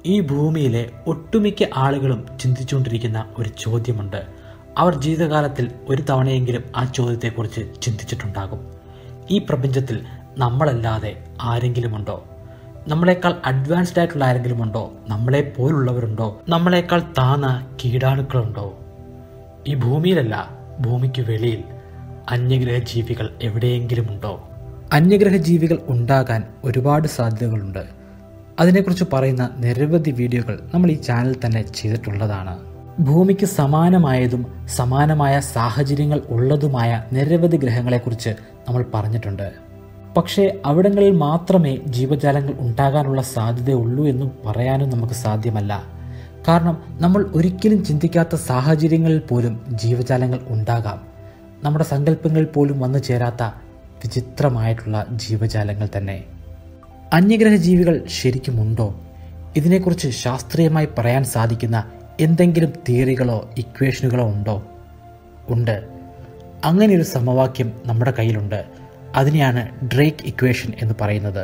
ഈ ഭൂമിയിലെ ഒട്ടുമിക്ക ആളുകളും ചിന്തിച്ചുകൊണ്ടിരിക്കുന്ന ഒരു ചോദ്യമുണ്ട് അവർ ജീവിതകാലത്തിൽ ഒരു തവണയെങ്കിലും ആ ചോദ്യത്തെക്കുറിച്ച് ചിന്തിച്ചിട്ടുണ്ടാകും ഈ പ്രപഞ്ചത്തിൽ നമ്മളല്ലാതെ ആരെങ്കിലുമുണ്ടോ നമ്മളെക്കാൾ അഡ്വാൻസ്ഡ് ആയിട്ടുള്ള ആരെങ്കിലും ഉണ്ടോ നമ്മളെ പോലുള്ളവരുണ്ടോ നമ്മളെക്കാൾ താന്ന കീടാണുക്കളുണ്ടോ ഈ ഭൂമിയിലല്ല ഭൂമിക്ക് വെളിയിൽ അന്യഗ്രഹ ജീവികൾ എവിടെയെങ്കിലും ഉണ്ടോ അന്യഗ്രഹ ജീവികൾ ഉണ്ടാകാൻ ഒരുപാട് സാധ്യതകളുണ്ട് അതിനെക്കുറിച്ച് പറയുന്ന നിരവധി വീഡിയോകൾ നമ്മൾ ഈ ചാനൽ തന്നെ ചെയ്തിട്ടുള്ളതാണ് ഭൂമിക്ക് സമാനമായതും സമാനമായ സാഹചര്യങ്ങൾ ഉള്ളതുമായ നിരവധി ഗ്രഹങ്ങളെക്കുറിച്ച് നമ്മൾ പറഞ്ഞിട്ടുണ്ട് പക്ഷേ അവിടങ്ങളിൽ മാത്രമേ ജീവജാലങ്ങൾ ഉണ്ടാകാനുള്ള സാധ്യതയുള്ളൂ എന്ന് പറയാനും നമുക്ക് സാധ്യമല്ല കാരണം നമ്മൾ ഒരിക്കലും ചിന്തിക്കാത്ത സാഹചര്യങ്ങളിൽ പോലും ജീവജാലങ്ങൾ ഉണ്ടാകാം നമ്മുടെ സങ്കല്പങ്ങളിൽ പോലും വന്നു ചേരാത്ത വിചിത്രമായിട്ടുള്ള ജീവജാലങ്ങൾ തന്നെ അന്യഗ്രഹ ജീവികൾ ശരിക്കുമുണ്ടോ ഇതിനെക്കുറിച്ച് ശാസ്ത്രീയമായി പറയാൻ സാധിക്കുന്ന എന്തെങ്കിലും തിയറികളോ ഇക്വേഷനുകളോ ഉണ്ടോ ഉണ്ട് അങ്ങനെയൊരു സമവാക്യം നമ്മുടെ കയ്യിലുണ്ട് അതിനെയാണ് ഡ്രേക്ക് ഇക്വേഷൻ എന്ന് പറയുന്നത്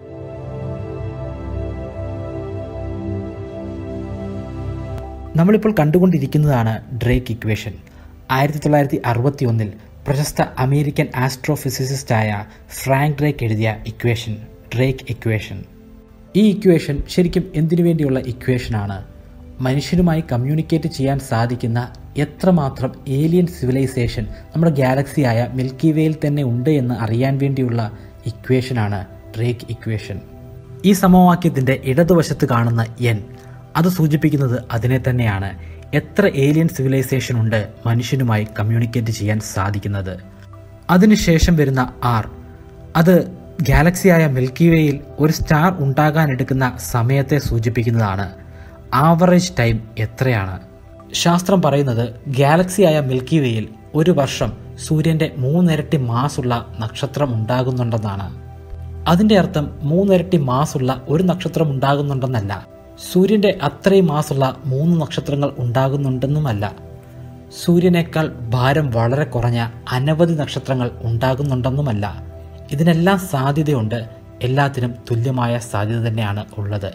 നമ്മളിപ്പോൾ കണ്ടുകൊണ്ടിരിക്കുന്നതാണ് ഡ്രേക്ക് ഇക്വേഷൻ ആയിരത്തി തൊള്ളായിരത്തി അറുപത്തി ഒന്നിൽ പ്രശസ്ത അമേരിക്കൻ ആസ്ട്രോഫിസിസിസ്റ്റായ ഫ്രാങ്ക് ഡ്രേക്ക് എഴുതിയ ഇക്വേഷൻ ഡ്രേക്ക് ഇക്വേഷൻ ഈ ഇക്വേഷൻ ശരിക്കും എന്തിനു വേണ്ടിയുള്ള ഇക്വേഷനാണ് മനുഷ്യനുമായി കമ്മ്യൂണിക്കേറ്റ് ചെയ്യാൻ സാധിക്കുന്ന എത്രമാത്രം ഏലിയൻ സിവിലൈസേഷൻ നമ്മുടെ ഗാലക്സിയായ മിൽക്കി വേയിൽ തന്നെ ഉണ്ട് എന്ന് അറിയാൻ വേണ്ടിയുള്ള ഇക്വേഷനാണ് ഡ്രേക്ക് ഇക്വേഷൻ ഈ സമവാക്യത്തിൻ്റെ ഇടതുവശത്ത് കാണുന്ന എൻ അത് സൂചിപ്പിക്കുന്നത് അതിനെ തന്നെയാണ് എത്ര ഏലിയൻ സിവിലൈസേഷൻ ഉണ്ട് മനുഷ്യനുമായി കമ്മ്യൂണിക്കേറ്റ് ചെയ്യാൻ സാധിക്കുന്നത് അതിനുശേഷം വരുന്ന ആർ അത് ഗാലക്സിയായ മിൽക്കി വേയിൽ ഒരു സ്റ്റാർ ഉണ്ടാകാനെടുക്കുന്ന സമയത്തെ സൂചിപ്പിക്കുന്നതാണ് ആവറേജ് ടൈം എത്രയാണ് ശാസ്ത്രം പറയുന്നത് ഗാലക്സിയായ മിൽക്കി വേയിൽ ഒരു വർഷം സൂര്യന്റെ മൂന്നിരട്ടി മാസുള്ള നക്ഷത്രം ഉണ്ടാകുന്നുണ്ടെന്നാണ് അതിന്റെ അർത്ഥം മൂന്നിരട്ടി മാസുള്ള ഒരു നക്ഷത്രം ഉണ്ടാകുന്നുണ്ടെന്നല്ല സൂര്യന്റെ അത്രയും മാസുള്ള മൂന്ന് നക്ഷത്രങ്ങൾ ഉണ്ടാകുന്നുണ്ടെന്നുമല്ല സൂര്യനേക്കാൾ ഭാരം വളരെ കുറഞ്ഞ അനവധി നക്ഷത്രങ്ങൾ ഉണ്ടാകുന്നുണ്ടെന്നുമല്ല ഇതിനെല്ലാം സാധ്യതയുണ്ട് എല്ലാത്തിനും തുല്യമായ സാധ്യത തന്നെയാണ് ഉള്ളത്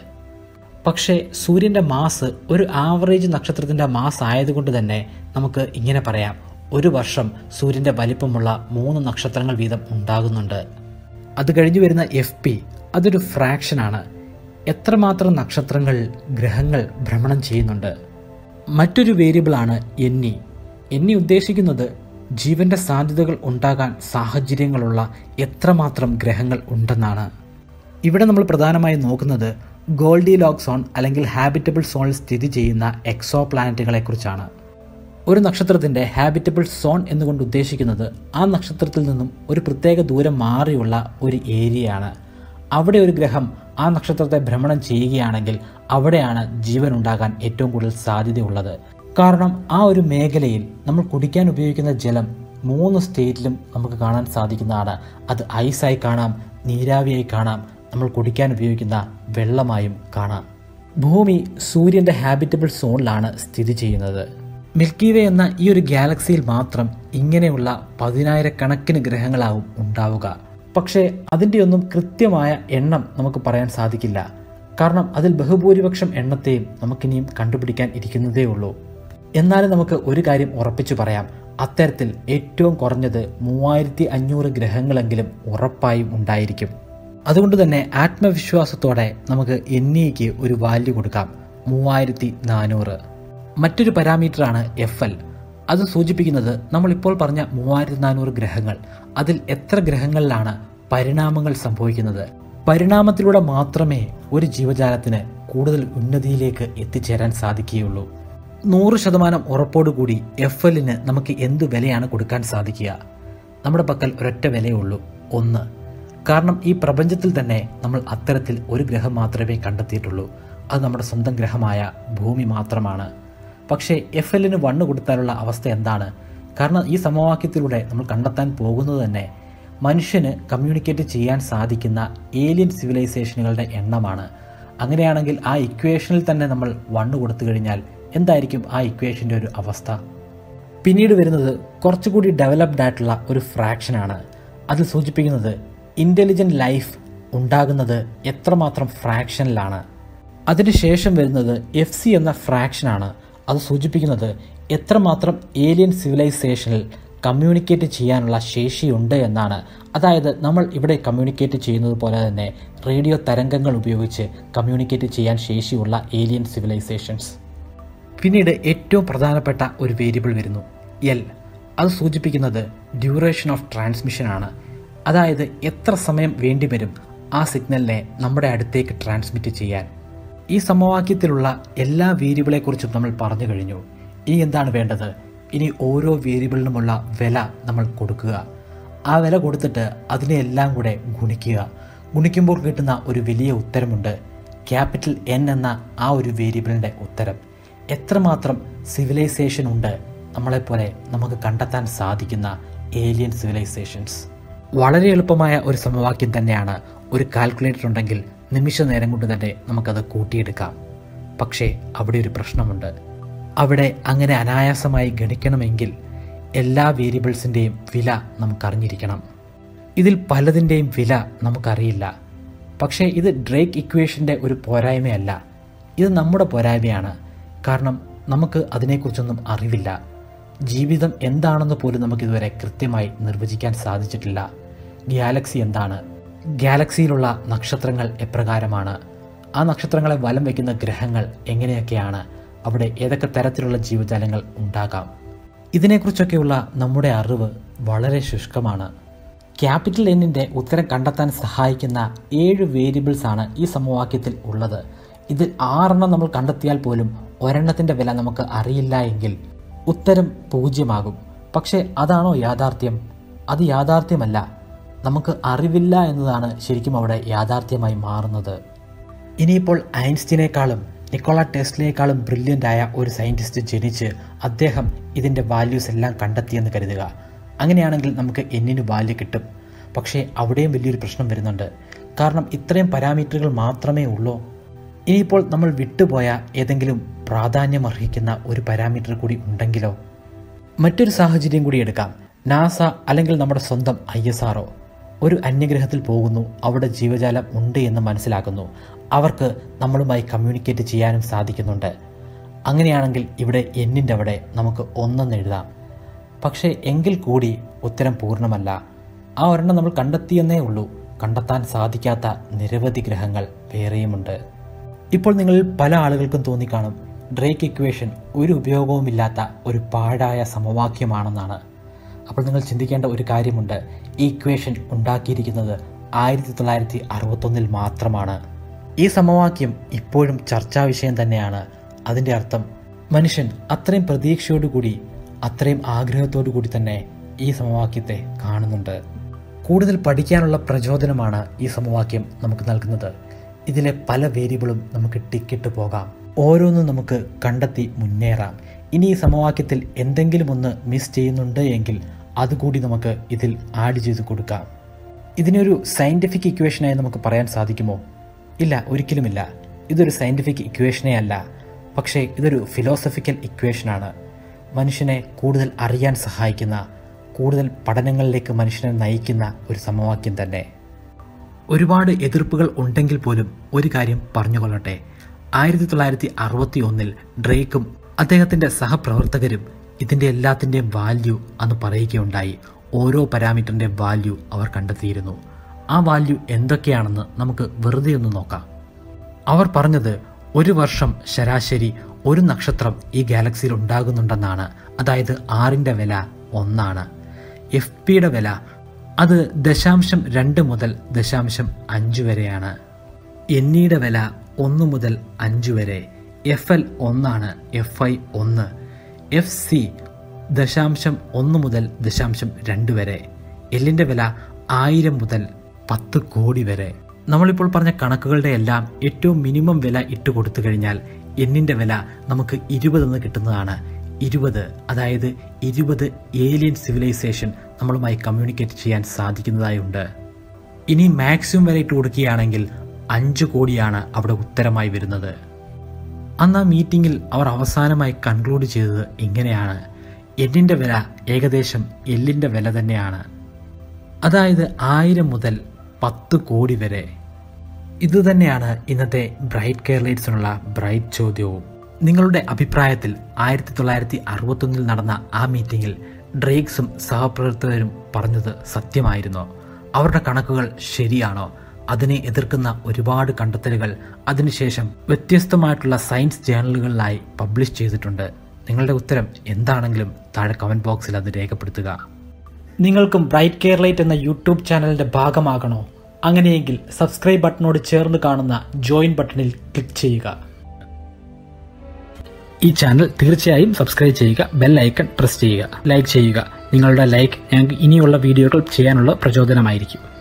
പക്ഷേ സൂര്യൻ്റെ മാസ് ഒരു ആവറേജ് നക്ഷത്രത്തിൻ്റെ മാസ് ആയതുകൊണ്ട് തന്നെ നമുക്ക് ഇങ്ങനെ പറയാം ഒരു വർഷം സൂര്യൻ്റെ വലിപ്പമുള്ള മൂന്ന് നക്ഷത്രങ്ങൾ വീതം ഉണ്ടാകുന്നുണ്ട് അത് കഴിഞ്ഞു വരുന്ന എഫ് പി അതൊരു ഫ്രാക്ഷനാണ് എത്രമാത്രം നക്ഷത്രങ്ങൾ ഗ്രഹങ്ങൾ ഭ്രമണം ചെയ്യുന്നുണ്ട് മറ്റൊരു വേരിയബിളാണ് എന്നി എന്നി ഉദ്ദേശിക്കുന്നത് ജീവന്റെ സാധ്യതകൾ ഉണ്ടാകാൻ സാഹചര്യങ്ങളുള്ള എത്രമാത്രം ഗ്രഹങ്ങൾ ഉണ്ടെന്നാണ് ഇവിടെ നമ്മൾ പ്രധാനമായും നോക്കുന്നത് ഗോൾഡി ലോക്ക് സോൺ അല്ലെങ്കിൽ ഹാബിറ്റബിൾ സോണിൽ സ്ഥിതി ചെയ്യുന്ന എക്സോ പ്ലാനറ്റുകളെക്കുറിച്ചാണ് ഒരു നക്ഷത്രത്തിൻ്റെ ഹാബിറ്റബിൾ സോൺ എന്നുകൊണ്ട് ഉദ്ദേശിക്കുന്നത് ആ നക്ഷത്രത്തിൽ നിന്നും ഒരു പ്രത്യേക ദൂരം മാറിയുള്ള ഒരു ഏരിയയാണ് അവിടെ ഒരു ഗ്രഹം ആ നക്ഷത്രത്തെ ഭ്രമണം ചെയ്യുകയാണെങ്കിൽ അവിടെയാണ് ജീവൻ ഉണ്ടാകാൻ ഏറ്റവും കൂടുതൽ സാധ്യതയുള്ളത് കാരണം ആ ഒരു മേഖലയിൽ നമ്മൾ കുടിക്കാൻ ഉപയോഗിക്കുന്ന ജലം മൂന്ന് സ്റ്റേറ്റിലും നമുക്ക് കാണാൻ സാധിക്കുന്നതാണ് അത് ഐസായി കാണാം നീരാവിയായി കാണാം നമ്മൾ കുടിക്കാൻ ഉപയോഗിക്കുന്ന വെള്ളമായും കാണാം ഭൂമി സൂര്യന്റെ ഹാബിറ്റബിൾ സോണിലാണ് സ്ഥിതി ചെയ്യുന്നത് മിൽക്കി വേ എന്ന ഈ ഒരു ഗാലക്സിയിൽ മാത്രം ഇങ്ങനെയുള്ള പതിനായിരക്കണക്കിന് ഗ്രഹങ്ങളാവും ഉണ്ടാവുക പക്ഷേ അതിൻ്റെയൊന്നും കൃത്യമായ എണ്ണം നമുക്ക് പറയാൻ സാധിക്കില്ല കാരണം അതിൽ ബഹുഭൂരിപക്ഷം എണ്ണത്തെയും നമുക്കിനിയും കണ്ടുപിടിക്കാൻ ഇരിക്കുന്നതേ ഉള്ളൂ എന്നാലും നമുക്ക് ഒരു കാര്യം ഉറപ്പിച്ചു പറയാം അത്തരത്തിൽ ഏറ്റവും കുറഞ്ഞത് മൂവായിരത്തി അഞ്ഞൂറ് ഗ്രഹങ്ങളെങ്കിലും ഉറപ്പായും ഉണ്ടായിരിക്കും അതുകൊണ്ട് തന്നെ ആത്മവിശ്വാസത്തോടെ നമുക്ക് എന്നിക്ക് ഒരു വാല്യൂ കൊടുക്കാം മൂവായിരത്തി നാനൂറ് മറ്റൊരു പാരാമീറ്ററാണ് എഫ് എൽ അത് സൂചിപ്പിക്കുന്നത് നമ്മളിപ്പോൾ പറഞ്ഞ മൂവായിരത്തി നാനൂറ് ഗ്രഹങ്ങൾ അതിൽ എത്ര ഗ്രഹങ്ങളിലാണ് പരിണാമങ്ങൾ സംഭവിക്കുന്നത് പരിണാമത്തിലൂടെ മാത്രമേ ഒരു ജീവജാലത്തിന് കൂടുതൽ ഉന്നതിയിലേക്ക് എത്തിച്ചേരാൻ സാധിക്കുകയുള്ളൂ നൂറ് ശതമാനം ഉറപ്പോടുകൂടി എഫ് എല്ലിന് നമുക്ക് എന്തു വിലയാണ് കൊടുക്കാൻ സാധിക്കുക നമ്മുടെ പക്കൽ ഒരൊറ്റ വിലയേ ഉള്ളൂ ഒന്ന് കാരണം ഈ പ്രപഞ്ചത്തിൽ തന്നെ നമ്മൾ അത്തരത്തിൽ ഒരു ഗ്രഹം മാത്രമേ കണ്ടെത്തിയിട്ടുള്ളൂ അത് നമ്മുടെ സ്വന്തം ഗ്രഹമായ ഭൂമി മാത്രമാണ് പക്ഷേ എഫ് എല്ലിന് വണ്ണ് കൊടുത്താലുള്ള അവസ്ഥ എന്താണ് കാരണം ഈ സമവാക്യത്തിലൂടെ നമ്മൾ കണ്ടെത്താൻ പോകുന്നത് തന്നെ മനുഷ്യന് കമ്മ്യൂണിക്കേറ്റ് ചെയ്യാൻ സാധിക്കുന്ന ഏലിയൻ സിവിലൈസേഷനുകളുടെ എണ്ണമാണ് അങ്ങനെയാണെങ്കിൽ ആ ഇക്വേഷനിൽ തന്നെ നമ്മൾ വണ്ണ് കൊടുത്തു കഴിഞ്ഞാൽ എന്തായിരിക്കും ആ ഇക്വേഷൻ്റെ ഒരു അവസ്ഥ പിന്നീട് വരുന്നത് കുറച്ചുകൂടി ഡെവലപ്ഡ് ആയിട്ടുള്ള ഒരു ഫ്രാക്ഷനാണ് അത് സൂചിപ്പിക്കുന്നത് ഇൻ്റലിജൻറ്റ് ലൈഫ് ഉണ്ടാകുന്നത് എത്രമാത്രം ഫ്രാക്ഷനിലാണ് അതിനുശേഷം വരുന്നത് എഫ് സി എന്ന ഫ്രാക്ഷനാണ് അത് സൂചിപ്പിക്കുന്നത് എത്രമാത്രം ഏലിയൻ സിവിലൈസേഷനിൽ കമ്മ്യൂണിക്കേറ്റ് ചെയ്യാനുള്ള ശേഷിയുണ്ട് എന്നാണ് അതായത് നമ്മൾ ഇവിടെ കമ്മ്യൂണിക്കേറ്റ് ചെയ്യുന്നത് പോലെ തന്നെ റേഡിയോ തരംഗങ്ങൾ ഉപയോഗിച്ച് കമ്മ്യൂണിക്കേറ്റ് ചെയ്യാൻ ശേഷിയുള്ള ഏലിയൻ സിവിലൈസേഷൻസ് പിന്നീട് ഏറ്റവും പ്രധാനപ്പെട്ട ഒരു വേരിയബിൾ വരുന്നു എൽ അത് സൂചിപ്പിക്കുന്നത് ഡ്യൂറേഷൻ ഓഫ് ട്രാൻസ്മിഷൻ ആണ് അതായത് എത്ര സമയം വേണ്ടിവരും ആ സിഗ്നലിനെ നമ്മുടെ അടുത്തേക്ക് ട്രാൻസ്മിറ്റ് ചെയ്യാൻ ഈ സമവാക്യത്തിലുള്ള എല്ലാ വേരിയബിളെക്കുറിച്ചും നമ്മൾ പറഞ്ഞു കഴിഞ്ഞു ഇനി എന്താണ് വേണ്ടത് ഇനി ഓരോ വേരിയബിളിനുമുള്ള വില നമ്മൾ കൊടുക്കുക ആ വില കൊടുത്തിട്ട് അതിനെ എല്ലാം കൂടെ ഗുണിക്കുക ഗുണിക്കുമ്പോൾ കിട്ടുന്ന ഒരു വലിയ ഉത്തരമുണ്ട് ക്യാപിറ്റൽ എൻ എന്ന ആ ഒരു വേരിയബിളിൻ്റെ ഉത്തരം എത്രമാത്രം സിവിലൈസേഷൻ ഉണ്ട് നമ്മളെപ്പോലെ നമുക്ക് കണ്ടെത്താൻ സാധിക്കുന്ന ഏലിയൻ സിവിലൈസേഷൻസ് വളരെ എളുപ്പമായ ഒരു സമവാക്യം തന്നെയാണ് ഒരു കാൽക്കുലേറ്റർ ഉണ്ടെങ്കിൽ നിമിഷ നേരം കൊണ്ട് തന്നെ നമുക്കത് കൂട്ടിയെടുക്കാം പക്ഷേ അവിടെ ഒരു പ്രശ്നമുണ്ട് അവിടെ അങ്ങനെ അനായാസമായി ഗണിക്കണമെങ്കിൽ എല്ലാ വേരിയബിൾസിൻ്റെയും വില നമുക്കറിഞ്ഞിരിക്കണം ഇതിൽ പലതിൻ്റെയും വില നമുക്കറിയില്ല പക്ഷേ ഇത് ഡ്രേക്ക് ഇക്വേഷൻ്റെ ഒരു പോരായ്മയല്ല ഇത് നമ്മുടെ പോരായ്മയാണ് കാരണം നമുക്ക് അതിനെക്കുറിച്ചൊന്നും അറിവില്ല ജീവിതം എന്താണെന്ന് പോലും നമുക്കിതുവരെ കൃത്യമായി നിർവചിക്കാൻ സാധിച്ചിട്ടില്ല ഗാലക്സി എന്താണ് ഗാലക്സിയിലുള്ള നക്ഷത്രങ്ങൾ എപ്രകാരമാണ് ആ നക്ഷത്രങ്ങളെ വലം വയ്ക്കുന്ന ഗ്രഹങ്ങൾ എങ്ങനെയൊക്കെയാണ് അവിടെ ഏതൊക്കെ തരത്തിലുള്ള ജീവജാലങ്ങൾ ഉണ്ടാകാം ഇതിനെക്കുറിച്ചൊക്കെയുള്ള നമ്മുടെ അറിവ് വളരെ ശുഷ്കമാണ് ക്യാപിറ്റൽ എന്നിൻ്റെ ഉത്തരം കണ്ടെത്താൻ സഹായിക്കുന്ന ഏഴ് വേരിയബിൾസ് ആണ് ഈ സമവാക്യത്തിൽ ഉള്ളത് ഇതിൽ ആറെണ്ണം നമ്മൾ കണ്ടെത്തിയാൽ പോലും ഒരെണ്ണത്തിൻ്റെ വില നമുക്ക് അറിയില്ല എങ്കിൽ ഉത്തരം പൂജ്യമാകും പക്ഷേ അതാണോ യാഥാർത്ഥ്യം അത് യാഥാർത്ഥ്യമല്ല നമുക്ക് അറിവില്ല എന്നതാണ് ശരിക്കും അവിടെ യാഥാർത്ഥ്യമായി മാറുന്നത് ഇനിയിപ്പോൾ ഐൻസ്റ്റീനേക്കാളും നിക്കോള ടെസ്റ്റിനേക്കാളും ബ്രില്യൻ്റ് ആയ ഒരു സയൻറ്റിസ്റ്റ് ജനിച്ച് അദ്ദേഹം ഇതിൻ്റെ വാല്യൂസ് എല്ലാം കണ്ടെത്തിയെന്ന് കരുതുക അങ്ങനെയാണെങ്കിൽ നമുക്ക് എന്നിന് വാല്യൂ കിട്ടും പക്ഷേ അവിടെയും വലിയൊരു പ്രശ്നം വരുന്നുണ്ട് കാരണം ഇത്രയും പാരാമീറ്ററുകൾ മാത്രമേ ഉള്ളൂ ഇനിയിപ്പോൾ നമ്മൾ വിട്ടുപോയ ഏതെങ്കിലും പ്രാധാന്യമർഹിക്കുന്ന ഒരു പാരാമീറ്റർ കൂടി ഉണ്ടെങ്കിലോ മറ്റൊരു സാഹചര്യം കൂടി എടുക്കാം നാസ അല്ലെങ്കിൽ നമ്മുടെ സ്വന്തം ഐ എസ് ആർഒ ഒരു അന്യഗ്രഹത്തിൽ പോകുന്നു അവിടെ ജീവജാലം ഉണ്ട് എന്ന് മനസ്സിലാക്കുന്നു അവർക്ക് നമ്മളുമായി കമ്മ്യൂണിക്കേറ്റ് ചെയ്യാനും സാധിക്കുന്നുണ്ട് അങ്ങനെയാണെങ്കിൽ ഇവിടെ എന്നിൻ്റെ അവിടെ നമുക്ക് ഒന്നെന്ന് എഴുതാം പക്ഷേ എങ്കിൽ കൂടി ഉത്തരം പൂർണ്ണമല്ല ആ ഒരെണ്ണം നമ്മൾ കണ്ടെത്തിയെന്നേ ഉള്ളൂ കണ്ടെത്താൻ സാധിക്കാത്ത നിരവധി ഗ്രഹങ്ങൾ വേറെയുമുണ്ട് ഇപ്പോൾ നിങ്ങളിൽ പല ആളുകൾക്കും തോന്നിക്കാണും ഡ്രേക്ക് ഇക്വേഷൻ ഒരു ഉപയോഗവുമില്ലാത്ത ഒരു പാഴായ സമവാക്യമാണെന്നാണ് അപ്പോൾ നിങ്ങൾ ചിന്തിക്കേണ്ട ഒരു കാര്യമുണ്ട് ഈ ഇക്വേഷൻ ഉണ്ടാക്കിയിരിക്കുന്നത് ആയിരത്തി തൊള്ളായിരത്തി അറുപത്തൊന്നിൽ മാത്രമാണ് ഈ സമവാക്യം ഇപ്പോഴും ചർച്ചാ വിഷയം തന്നെയാണ് അതിൻ്റെ അർത്ഥം മനുഷ്യൻ അത്രയും പ്രതീക്ഷയോടുകൂടി അത്രയും ആഗ്രഹത്തോടു കൂടി തന്നെ ഈ സമവാക്യത്തെ കാണുന്നുണ്ട് കൂടുതൽ പഠിക്കാനുള്ള പ്രചോദനമാണ് ഈ സമവാക്യം നമുക്ക് നൽകുന്നത് ഇതിലെ പല വേരിയബിളും നമുക്ക് ടിക്കിട്ട് പോകാം ഓരോന്നും നമുക്ക് കണ്ടെത്തി മുന്നേറാം ഇനി ഈ സമവാക്യത്തിൽ എന്തെങ്കിലും ഒന്ന് മിസ് ചെയ്യുന്നുണ്ട് എങ്കിൽ അതുകൂടി നമുക്ക് ഇതിൽ ആഡ് ചെയ്ത് കൊടുക്കാം ഇതിനൊരു സയൻറ്റിഫിക് ഇക്വേഷനായി നമുക്ക് പറയാൻ സാധിക്കുമോ ഇല്ല ഒരിക്കലുമില്ല ഇതൊരു സയൻറ്റിഫിക് ഇക്വേഷനേ അല്ല പക്ഷേ ഇതൊരു ഫിലോസഫിക്കൽ ഇക്വേഷനാണ് മനുഷ്യനെ കൂടുതൽ അറിയാൻ സഹായിക്കുന്ന കൂടുതൽ പഠനങ്ങളിലേക്ക് മനുഷ്യനെ നയിക്കുന്ന ഒരു സമവാക്യം തന്നെ ഒരുപാട് എതിർപ്പുകൾ ഉണ്ടെങ്കിൽ പോലും ഒരു കാര്യം പറഞ്ഞുകൊള്ളട്ടെ ആയിരത്തി തൊള്ളായിരത്തി അറുപത്തി ഒന്നിൽ ഡ്രേക്കും അദ്ദേഹത്തിൻ്റെ സഹപ്രവർത്തകരും ഇതിൻ്റെ എല്ലാത്തിൻ്റെയും വാല്യൂ അന്ന് പറയുകയുണ്ടായി ഓരോ പാരാമീറ്ററിൻ്റെ വാല്യൂ അവർ കണ്ടെത്തിയിരുന്നു ആ വാല്യൂ എന്തൊക്കെയാണെന്ന് നമുക്ക് വെറുതെ ഒന്ന് നോക്കാം അവർ പറഞ്ഞത് ഒരു വർഷം ശരാശരി ഒരു നക്ഷത്രം ഈ ഗാലക്സിയിൽ ഉണ്ടാകുന്നുണ്ടെന്നാണ് അതായത് ആറിൻ്റെ വില ഒന്നാണ് എഫ് പിയുടെ വില അത് ദശാംശം രണ്ട് മുതൽ ദശാംശം അഞ്ച് വരെയാണ് എന്നിയുടെ വില ഒന്ന് മുതൽ അഞ്ച് വരെ എഫ് എൽ ഒന്നാണ് എഫ് ഐ ഒന്ന് എഫ് സി ദശാംശം ഒന്ന് മുതൽ ദശാംശം രണ്ട് വരെ എല്ലിൻ്റെ വില ആയിരം മുതൽ പത്ത് കോടി വരെ നമ്മളിപ്പോൾ പറഞ്ഞ കണക്കുകളുടെ എല്ലാം ഏറ്റവും മിനിമം വില ഇട്ട് കൊടുത്തു കഴിഞ്ഞാൽ എന്നിൻ്റെ വില നമുക്ക് ഇരുപതെന്ന് കിട്ടുന്നതാണ് ഇരുപത് അതായത് ഇരുപത് ഏലിയൻ സിവിലൈസേഷൻ നമ്മളുമായി കമ്മ്യൂണിക്കേറ്റ് ചെയ്യാൻ സാധിക്കുന്നതായുണ്ട് ഇനി മാക്സിമം വില ഇട്ട് കൊടുക്കുകയാണെങ്കിൽ അഞ്ച് കോടിയാണ് അവിടെ ഉത്തരമായി വരുന്നത് അന്ന് ആ മീറ്റിങ്ങിൽ അവർ അവസാനമായി കൺക്ലൂഡ് ചെയ്തത് ഇങ്ങനെയാണ് എന്നിൻ്റെ വില ഏകദേശം എല്ലിൻ്റെ വില തന്നെയാണ് അതായത് ആയിരം മുതൽ പത്ത് കോടി വരെ ഇതുതന്നെയാണ് ഇന്നത്തെ ബ്രൈറ്റ് കേരളേറ്റ്സിനുള്ള ബ്രൈറ്റ് ചോദ്യവും നിങ്ങളുടെ അഭിപ്രായത്തിൽ ആയിരത്തി തൊള്ളായിരത്തി അറുപത്തൊന്നിൽ നടന്ന ആ മീറ്റിംഗിൽ ഡ്രേക്സും സഹപ്രവർത്തകരും പറഞ്ഞത് സത്യമായിരുന്നോ അവരുടെ കണക്കുകൾ ശരിയാണോ അതിനെ എതിർക്കുന്ന ഒരുപാട് കണ്ടെത്തലുകൾ അതിനുശേഷം വ്യത്യസ്തമായിട്ടുള്ള സയൻസ് ജേണലുകളിലായി പബ്ലിഷ് ചെയ്തിട്ടുണ്ട് നിങ്ങളുടെ ഉത്തരം എന്താണെങ്കിലും താഴെ കമൻറ്റ് ബോക്സിൽ അത് രേഖപ്പെടുത്തുക നിങ്ങൾക്കും ബ്രൈറ്റ് കെയർലൈറ്റ് എന്ന യൂട്യൂബ് ചാനലിന്റെ ഭാഗമാകണോ അങ്ങനെയെങ്കിൽ സബ്സ്ക്രൈബ് ബട്ടണോട് ചേർന്ന് കാണുന്ന ജോയിൻ ബട്ടണിൽ ക്ലിക്ക് ചെയ്യുക ഈ ചാനൽ തീർച്ചയായും സബ്സ്ക്രൈബ് ചെയ്യുക ബെൽ ഐക്കൺ പ്രസ് ചെയ്യുക ലൈക്ക് ചെയ്യുക നിങ്ങളുടെ ലൈക്ക് ഞങ്ങൾക്ക് ഇനിയുള്ള വീഡിയോകൾ ചെയ്യാനുള്ള പ്രചോദനമായിരിക്കും